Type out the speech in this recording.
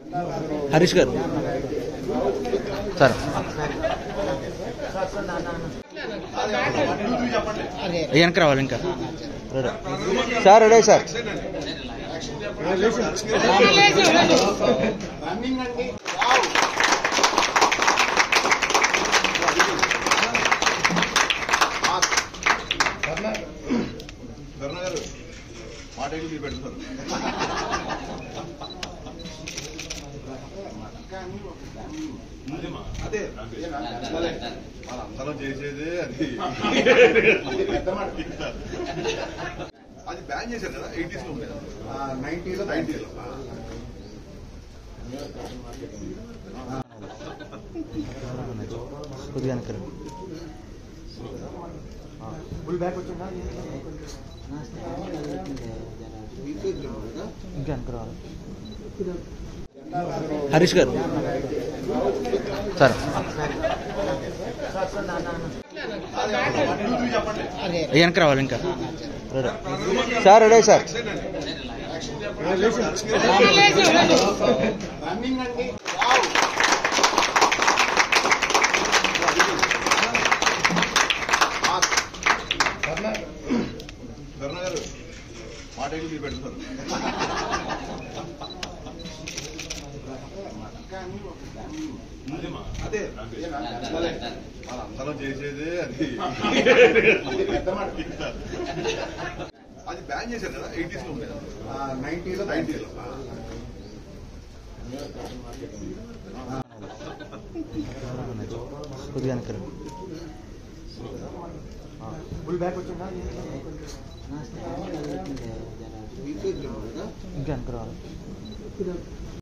హరీష్ గారు సార్ వెనక రావాలి ఇంకా ready. Sir ready sir Dharna గారు మాట ఏంటి మీరు పెడుతున్నారు అదే మనందరం చేసేదే అది అది బ్యాన్ చేశారు కదా ఎయిటీస్ లో ఉండేది నైన్టీలో నైన్టీలో కొద్దిగా వెనక రండి. ఫుల్ బ్యాక్ వచ్చిందా ఇంకా వెనక రావాలి హరీష్ గారు సార్ వెనక రావాలి ఇంకా ready. Sir ready sir running అండి ధర్ణ గారు మాట ఏంటి మీరు పెడుతున్నారు అదే మనందరం చేసేదే అది అది బ్యాన్ చేశారు కదా ఎయిటీస్ లో ఉండేది నైన్టీలో నైన్టీలో కొద్దిగా వెనక రండి. ఫుల్ బ్యాక్ వచ్చిందా ఇంకా వెనక రావాలి